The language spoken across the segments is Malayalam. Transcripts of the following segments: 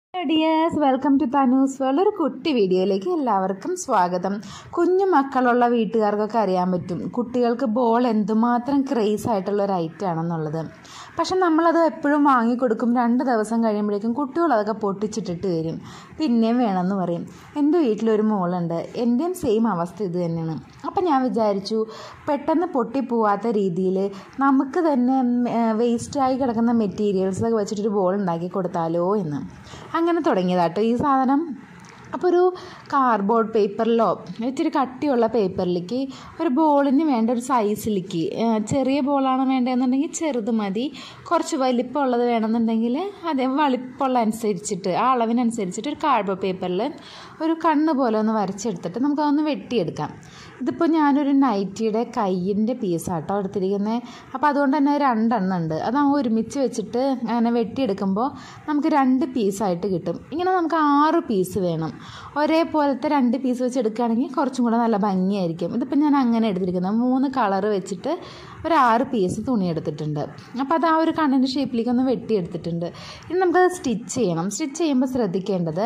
dears welcome to Thanu's world ഒരു കുട്ടി വീഡിയോയിലേക്ക് എല്ലാവർക്കും സ്വാഗതം കുഞ്ഞു മക്കളുള്ള വീട്ടുകാർക്കൊക്കെ അറിയാൻ പറ്റും കുട്ടികൾക്ക് ബോൾ എന്തുമാത്രം ക്രേസ് ആയിട്ടുള്ള ഒരു ഐറ്റം ആണെന്നുള്ളത് പക്ഷെ നമ്മളത് എപ്പോഴും വാങ്ങിക്കൊടുക്കും രണ്ട് ദിവസം കഴിയുമ്പോഴേക്കും കുട്ടികൾ അതൊക്കെ പൊട്ടിച്ചിട്ടിട്ട് വരും പിന്നെയും വേണമെന്ന് പറയും എൻ്റെ വീട്ടിലൊരു മോളുണ്ട് എൻ്റെയും സെയിം അവസ്ഥ ഇത് തന്നെയാണ് അപ്പം ഞാൻ വിചാരിച്ചു പെട്ടെന്ന് പൊട്ടിപ്പോവാത്ത രീതിയിൽ നമുക്ക് തന്നെ വേസ്റ്റായി കിടക്കുന്ന മെറ്റീരിയൽസൊക്കെ വെച്ചിട്ടൊരു ബോൾ ഉണ്ടാക്കി കൊടുത്താലോ എന്ന് അങ്ങനെ തുടങ്ങിയതാട്ടോ ഈ സാധനം അപ്പോൾ ഒരു കാർഡ്ബോർഡ് പേപ്പറിലോ ഇച്ചിരി കട്ടിയുള്ള പേപ്പറിലേക്ക് ഒരു ബോളിന് വേണ്ട ഒരു സൈസിലേക്ക് ചെറിയ ബോളാണ് വേണ്ടതെന്നുണ്ടെങ്കിൽ ചെറുത് മതി കുറച്ച് വലിപ്പമുള്ളത് വേണമെന്നുണ്ടെങ്കിൽ അതേ വലിപ്പമുള്ള അനുസരിച്ചിട്ട് ആ അളവിനനുസരിച്ചിട്ട് ഒരു കാർഡ്ബോർഡ് പേപ്പറിൽ ഒരു കണ്ണ് പോലെ ഒന്ന് വരച്ചെടുത്തിട്ട് നമുക്കതൊന്ന് വെട്ടിയെടുക്കാം ഇതിപ്പോൾ ഞാനൊരു നൈറ്റിയുടെ കയ്യിൻ്റെ പീസാട്ടോ എടുത്തിരിക്കുന്നത് അപ്പോൾ അതുകൊണ്ട് തന്നെ രണ്ടെണ്ണം ഉണ്ട് അത് നമ്മൾ ഒരുമിച്ച് വെച്ചിട്ട് അങ്ങനെ വെട്ടിയെടുക്കുമ്പോൾ നമുക്ക് രണ്ട് പീസായിട്ട് കിട്ടും ഇങ്ങനെ നമുക്ക് ആറ് പീസ് വേണം ഒരേപോലത്തെ രണ്ട് പീസ് വെച്ച് എടുക്കുകയാണെങ്കിൽ കുറച്ചും കൂടെ നല്ല ഭംഗിയായിരിക്കും ഇതിപ്പോൾ ഞാൻ അങ്ങനെ എടുത്തിരിക്കുന്നത് മൂന്ന് കളറ് വെച്ചിട്ട് ഒരു ആറ് പീസ് തുണി എടുത്തിട്ടുണ്ട് അപ്പോൾ അത് ആ ഒരു കണ്ണിൻ്റെ ഷേപ്പിലേക്ക് ഒന്ന് വെട്ടിയെടുത്തിട്ടുണ്ട് ഇനി നമുക്കത് സ്റ്റിച്ച് ചെയ്യണം സ്റ്റിച്ച് ചെയ്യുമ്പോൾ ശ്രദ്ധിക്കേണ്ടത്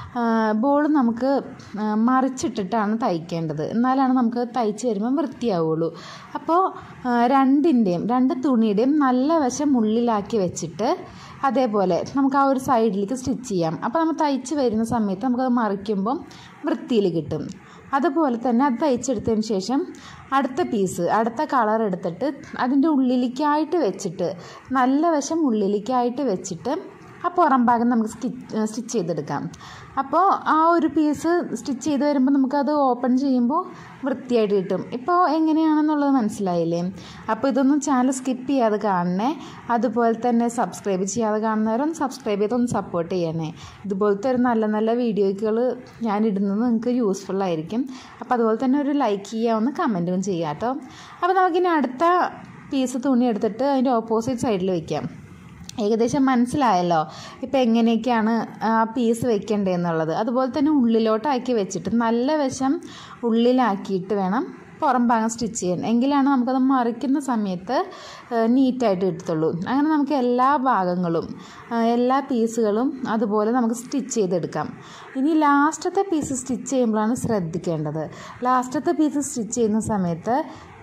ബോൾ നമുക്ക് മറിച്ചിട്ടിട്ടാണ് തയ്ക്കേണ്ടത് എന്നാലാണ് നമുക്ക് തയ്ച്ച് വരുമ്പോൾ വൃത്തിയാവുള്ളൂ അപ്പോൾ രണ്ടിൻ്റെയും രണ്ട് തുണിയുടെയും നല്ല വശം ഉള്ളിലാക്കി വെച്ചിട്ട് അതേപോലെ നമുക്ക് ആ ഒരു സൈഡിലേക്ക് സ്റ്റിച്ച് ചെയ്യാം അപ്പോൾ നമ്മൾ തയ്ച്ച് വരുന്ന സമയത്ത് നമുക്കത് മറിക്കുമ്പം വൃത്തിയിൽ കിട്ടും അതുപോലെ തന്നെ അത് തയ്ച്ചെടുത്തതിന് ശേഷം അടുത്ത പീസ് അടുത്ത കളർ എടുത്തിട്ട് അതിൻ്റെ ഉള്ളിലേക്കായിട്ട് വെച്ചിട്ട് നല്ല വശം ഉള്ളിലേക്കായിട്ട് വെച്ചിട്ട് ആ പുറം ഭാഗം നമുക്ക് സ്റ്റിച്ച് സ്റ്റിച്ച് ചെയ്തെടുക്കാം അപ്പോൾ ആ ഒരു പീസ് സ്റ്റിച്ച് ചെയ്ത് വരുമ്പോൾ നമുക്കത് ഓപ്പൺ ചെയ്യുമ്പോൾ വൃത്തിയായിട്ട് കിട്ടും ഇപ്പോൾ എങ്ങനെയാണെന്നുള്ളത് മനസ്സിലായില്ലേ അപ്പോൾ ഇതൊന്നും ചാനൽ സ്കിപ്പ് ചെയ്യാതെ കാണണേ അതുപോലെ തന്നെ സബ്സ്ക്രൈബ് ചെയ്യാതെ കാണുന്നവരൊന്ന് സബ്സ്ക്രൈബ് ചെയ്തൊന്ന് സപ്പോർട്ട് ചെയ്യണേ ഇതുപോലത്തെ ഒരു നല്ല നല്ല വീഡിയോകൾ ഞാൻ ഇടുന്നത് നിങ്ങൾക്ക് യൂസ്ഫുൾ ആയിരിക്കും അപ്പോൾ അതുപോലെ തന്നെ ഒരു ലൈക്ക് ചെയ്യുക ഒന്ന് കമൻറ്റും ചെയ്യാം കേട്ടോ അപ്പോൾ നമുക്കിനി അടുത്ത പീസ് തുണി എടുത്തിട്ട് അതിൻ്റെ ഓപ്പോസിറ്റ് സൈഡിൽ വയ്ക്കാം ഏകദേശം മനസ്സിലായല്ലോ ഇപ്പം എങ്ങനെയൊക്കെയാണ് ആ പീസ് വെക്കേണ്ടതെന്നുള്ളത് അതുപോലെ തന്നെ ഉള്ളിലോട്ടാക്കി വെച്ചിട്ട് നല്ല വശം ഉള്ളിലാക്കിയിട്ട് വേണം പുറം ഭാഗം സ്റ്റിച്ച് ചെയ്യാൻ എങ്കിലാണ് നമുക്കത് മറിക്കുന്ന സമയത്ത് നീറ്റായിട്ട് കിട്ടത്തുള്ളൂ അങ്ങനെ നമുക്ക് എല്ലാ ഭാഗങ്ങളും എല്ലാ പീസുകളും അതുപോലെ നമുക്ക് സ്റ്റിച്ച് ചെയ്തെടുക്കാം ഇനി ലാസ്റ്റത്തെ പീസ് സ്റ്റിച്ച് ചെയ്യുമ്പോഴാണ് ശ്രദ്ധിക്കേണ്ടത് ലാസ്റ്റത്തെ പീസ് സ്റ്റിച്ച് ചെയ്യുന്ന സമയത്ത്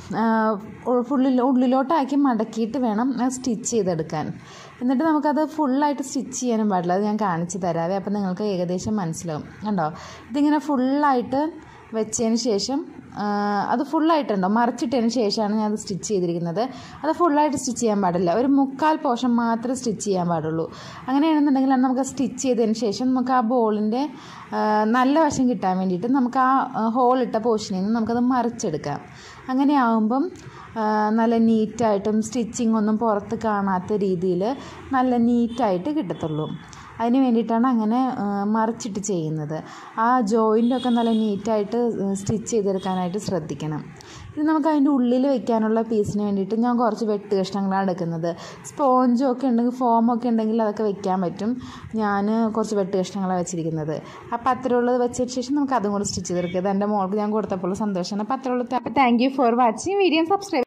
ഫുള്ളിൽ ഉള്ളിലോട്ടാക്കി മടക്കിയിട്ട് വേണം സ്റ്റിച്ച് ചെയ്തെടുക്കാൻ എന്നിട്ട് നമുക്കത് ഫുള്ളായിട്ട് സ്റ്റിച്ച് ചെയ്യാനും പാടില്ല അത് ഞാൻ കാണിച്ചു തരാവേ അപ്പം നിങ്ങൾക്ക് ഏകദേശം മനസ്സിലാവും കണ്ടോ ഇതിങ്ങനെ ഫുള്ളായിട്ട് വെച്ചതിന് ശേഷം അത് ഫുള്ളായിട്ടുണ്ടോ മറിച്ചിട്ടതിന് ശേഷമാണ് ഞാൻ അത് സ്റ്റിച്ച് ചെയ്തിരിക്കുന്നത് അത് ഫുള്ളായിട്ട് സ്റ്റിച്ച് ചെയ്യാൻ പാടില്ല ഒരു മുക്കാൽ പോർഷൻ മാത്രമേ സ്റ്റിച്ച് ചെയ്യാൻ പാടുള്ളൂ അങ്ങനെയാണെന്നുണ്ടെങ്കിൽ നമുക്ക് സ്റ്റിച്ച് ചെയ്തതിന് ശേഷം നമുക്ക് ആ ബോളിൻ്റെ നല്ല വശം കിട്ടാൻ വേണ്ടിയിട്ട് നമുക്ക് ആ ഹോൾ ഇട്ട പോർഷനിൽ നിന്ന് നമുക്കത് മറിച്ചെടുക്കാം അങ്ങനെ ആകുമ്പം നല്ല നീറ്റായിട്ടും സ്റ്റിച്ചിങ് ഒന്നും പുറത്ത് കാണാത്ത രീതിയിൽ നല്ല നീറ്റായിട്ട് കിട്ടത്തുള്ളൂ അതിന് വേണ്ടിയിട്ടാണ് അങ്ങനെ മറിച്ചിട്ട് ചെയ്യുന്നത് ആ ജോയിൻ്റൊക്കെ നല്ല നീറ്റായിട്ട് സ്റ്റിച്ച് ചെയ്തെടുക്കാനായിട്ട് ശ്രദ്ധിക്കണം ഇത് നമുക്ക് അതിൻ്റെ ഉള്ളിൽ വെക്കാനുള്ള പീസിന് വേണ്ടിയിട്ട് ഞാൻ കുറച്ച് വെട്ട് കഷ്ണങ്ങളാണ് എടുക്കുന്നത് സ്പോഞ്ചും ഒക്കെ ഉണ്ടെങ്കിൽ ഫോമൊക്കെ ഉണ്ടെങ്കിൽ അതൊക്കെ വെക്കാൻ പറ്റും ഞാൻ കുറച്ച് വെട്ട് കഷ്ണങ്ങളാണ് വെച്ചിരിക്കുന്നത് അപ്പോൾ അത്രയുള്ളത് വെച്ചതിന് ശേഷം നമുക്ക് അതും കൂടി സ്റ്റിച്ച് ചെയ്തെടുക്കുക ഇത് എൻ്റെ മോൾക്ക് ഞാൻ കൊടുത്തപ്പോൾ സന്തോഷമാണ് അപ്പോൾ അത്രയുള്ളത് അപ്പോൾ thank you for watching video subscribe